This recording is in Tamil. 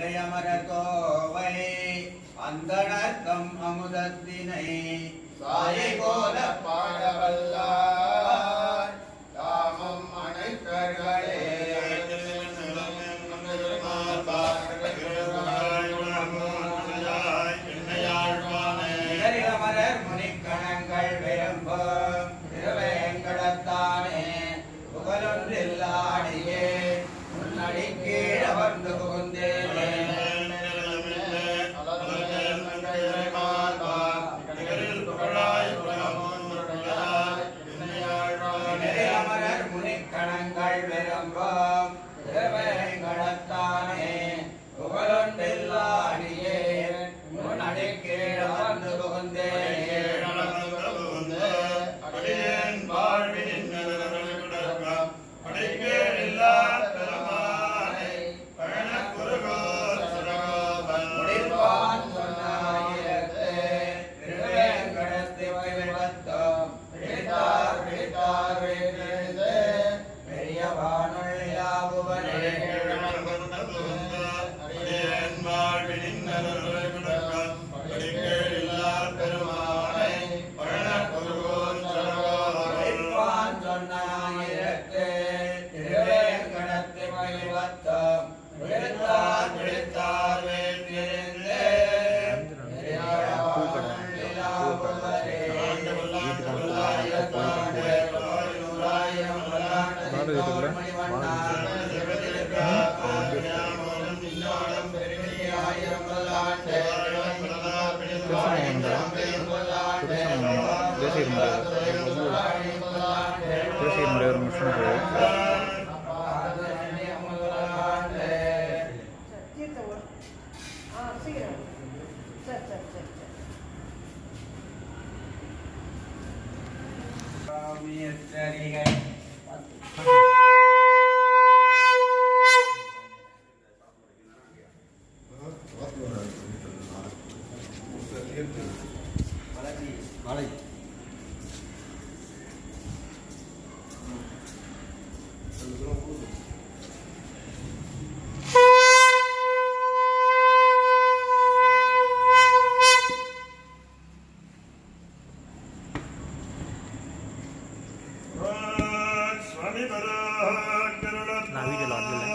அமரர் கோவை அந்தணர்க்கம் அமுதத்தினை சாயை போல பாடவல்லார் தாமும் அனைத்தர்களே நிகரிலமரர் முனிக்கணங்கள் விரும்பும் திருவேங்கடத்தானே புகழொன்றில்லாடியே முன்னடி கீழவர்ந்து புகுந்தேனே நிகரிலமரர் முனிக்கணங்கள் விரும்பும் திருவேங்கடத்தானே புகழொன்றில்லாடியே முன்னடி கீழவர்ந்து புகுந்தேனே முடிப்பான் சொன்னாயிரத்து திருவேங்கடத்தை வைவத்தோம் பிடித்தார் பிடித்தார் வேண்டியது பெரிய வானொலியாகுவனே முடிப்பான் சொன்னாயிரத்து திருவேங்கடத்தை வைவத்தோம் பிடித்தார் பிடித்தார் வேண்டியது பெரிய வானொலியாகுவனே வாடு வீட்டுக்குள்ள பேசிக்க முடியாது பேசிக்க முடியாது ஒரு நிமிஷம் தீர்த்த ஒரு ஆ சீக்கிரம் சரி சரி சரி சரி மலை நான் வீடியோவில் வரல